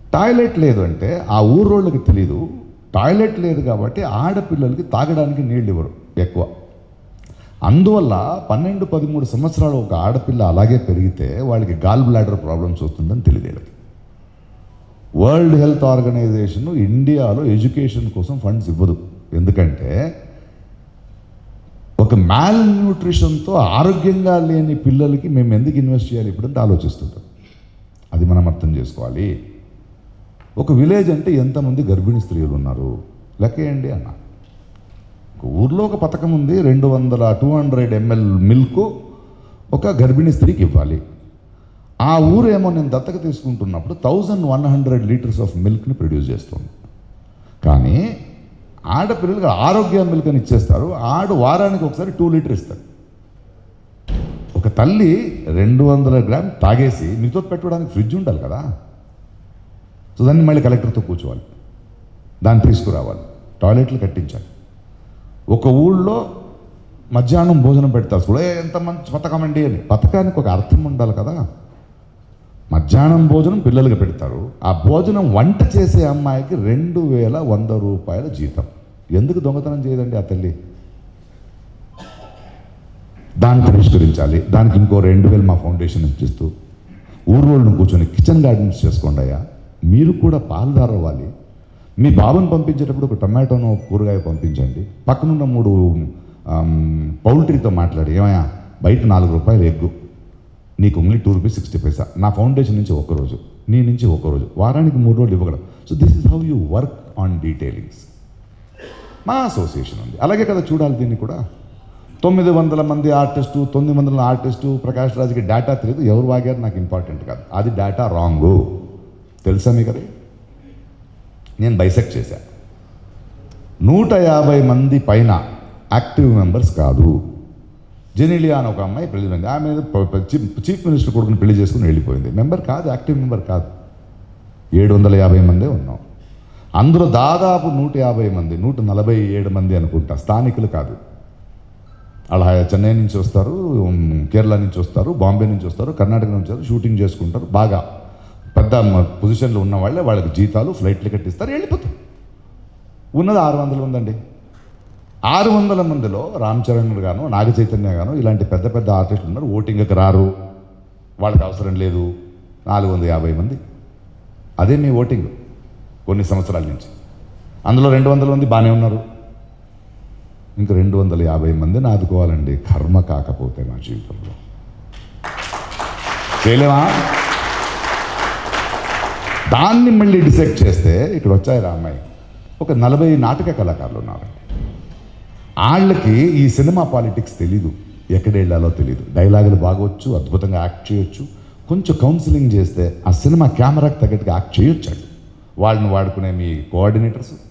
toilet లేదు అంటే ఆ ఊరోళ్ళకి తెలీదు టాయిలెట్ లేదు కాబట్టి ఆడపిల్లలకి తాగడానికి నీళ్ళు ఇవ్వరు ఎక్కువ అందువల్ల పన్నెండు పదమూడు సంవత్సరాలు ఒక ఆడపిల్ల అలాగే పెరిగితే వాళ్ళకి గాల్ బ్లాడర్ ప్రాబ్లమ్స్ వస్తుందని తెలియదు వీళ్ళకి వరల్డ్ హెల్త్ ఆర్గనైజేషన్ ఇండియాలో ఎడ్యుకేషన్ కోసం ఫండ్స్ ఇవ్వదు ఎందుకంటే ఒక మాల్ న్యూట్రిషన్తో ఆరోగ్యంగా లేని పిల్లలకి మేము ఎందుకు ఇన్వెస్ట్ చేయాలి ఇప్పుడంటే ఆలోచిస్తుంటాం అది మనం అర్థం చేసుకోవాలి ఒక విలేజ్ అంటే ఎంతమంది గర్భిణీ స్త్రీలు ఉన్నారు లెక్కేయండి అన్న ఒక ఊర్లో ఒక పథకం ఉంది రెండు వందల టూ హండ్రెడ్ ఎంఎల్ మిల్క్ ఒక గర్భిణీ స్త్రీకి ఇవ్వాలి ఆ ఊరేమో నేను దత్తక తీసుకుంటున్నప్పుడు thousand one hundred litres of మిల్క్ని ప్రొడ్యూస్ చేస్తుంది కానీ ఆడపిల్లలకు ఆరోగ్య మిల్క్ అని ఇచ్చేస్తారు ఆడు వారానికి ఒకసారి టూ లీటర్ ఇస్తారు ఒక తల్లి రెండు వందల గ్రామ్ తాగేసి మిగతా పెట్టడానికి ఫ్రిడ్జ్ ఉండాలి కదా సో దాన్ని మళ్ళీ కలెక్టర్తో కూర్చోవాలి దాన్ని తీసుకురావాలి టాయిలెట్లు కట్టించాలి ఒక ఊళ్ళో మధ్యాహ్నం భోజనం పెడతారు కూడా "ఏ, ఎంత మంచి పథకం అండి అని పథకానికి ఒక అర్థం ఉండాలి కదా మధ్యాహ్నం భోజనం పిల్లలకి పెడతారు ఆ భోజనం వంట చేసే అమ్మాయికి రెండు వేల వంద రూపాయల జీతం ఎందుకు దొంగతనం చేయదండి ఆ తల్లి దాన్ని పరిష్కరించాలి దానికి ఇంకో రెండు వేలు మా ఫౌండేషన్ నుంచి ఇస్తూ ఊరోళ్ళను కూర్చొని కిచెన్ గార్డెన్స్ చేసుకోండి అయ్యా మీరు కూడా పాలుదారు అవ్వాలి మీ బాబుని పంపించేటప్పుడు ఒక టమాటోను ఒక కూరగాయ పంపించండి పక్కనున్న మూడు ఆమ్, పౌల్ట్రీతో మాట్లాడి ఏమయ్యా బయట నాలుగు రూపాయలు ఎగ్గు నీకు only two rupees sixty paisa నా ఫౌండేషన్ నుంచి ఒక రోజు నీ నుంచి ఒక రోజు వారానికి మూడు రోజులు ఇవ్వగలం so this is how you work on detailings మా అసోసియేషన్ ఉంది అలాగే కదా చూడాలి దీన్ని కూడా తొమ్మిది వందల మంది ఆర్టిస్టు తొమ్మిది వందల ఆర్టిస్టు ప్రకాష్ రాజ్కి డేటా తెలియదు ఎవరు వాగారు నాకు ఇంపార్టెంట్ కాదు అది డేటా రాంగు తెలుసా మీకు అది నేను బైసెక్ట్ చేశా నూట యాభై మంది పైన యాక్టివ్ మెంబర్స్ కాదు జెనిలియా అని ఒక అమ్మాయి పెళ్లి పోయింది ఆమె ప- ప- చీఫ్ చీఫ్ మినిస్టర్ కొడుకుని పెళ్లి చేసుకుని వెళ్ళిపోయింది మెంబర్ కాదు యాక్టివ్ మెంబర్ కాదు ఏడు వందల యాభై మందే ఉన్నాం అందులో దాదాపు నూట యాభై మంది నూట నలభై ఏడు మంది అనుకుంటా స్థానికులు కాదు అలా చెన్నై నుంచి వస్తారు ఉమ్, కేరళ నుంచి వస్తారు బాంబే నుంచి వస్తారు కర్ణాటక నుంచి వస్తారు షూటింగ్ చేసుకుంటారు బాగా పెద్ద మ- పొజిషన్లో ఉన్న వాళ్ళే వాళ్ళకి జీతాలు ఫ్లైట్ టికెట్ ఇస్తారు వెళ్ళిపోతారు ఉన్నది ఆరు వందల మంది అండి ఆరు వందల మందిలో రామ్ చరణ్ గాను నాగ చైతన్య గాను ఇలాంటి పెద్ద పెద్ద ఆర్టిస్టులు ఉన్నారు ఓటింగ్కి రారు వాళ్ళకి అవసరం లేదు నాలుగు వందల యాభై మంది అదే మీ ఓటింగ్ కొన్ని సంవత్సరాల నుంచి అందులో రెండు వందల మంది బాగానే ఉన్నారు ఇంక రెండు వందల యాభై మందిని ఆదుకోవాలండి కర్మ కాకపోతే నా జీవితంలో చేయలేమా దాన్ని మళ్ళీ డిసెక్ట్ చేస్తే ఇక్కడ వచ్చాయి రా అమ్మాయి ఒక నలభై నాటక కళాకారులు ఉన్నారండి వాళ్ళకి ఈ సినిమా పాలిటిక్స్ తెలీదు ఎక్కడ వెళ్ళాలో తెలియదు డైలాగులు బాగొచ్చు అద్భుతంగా యాక్ట్ చేయొచ్చు కొంచెం కౌన్సిలింగ్ చేస్తే ఆ సినిమా కెమెరాకి తగ్గట్టుగా యాక్ట్ చేయొచ్చు వాళ్ళని వాడుకునే మీ కోఆర్డినేటర్స్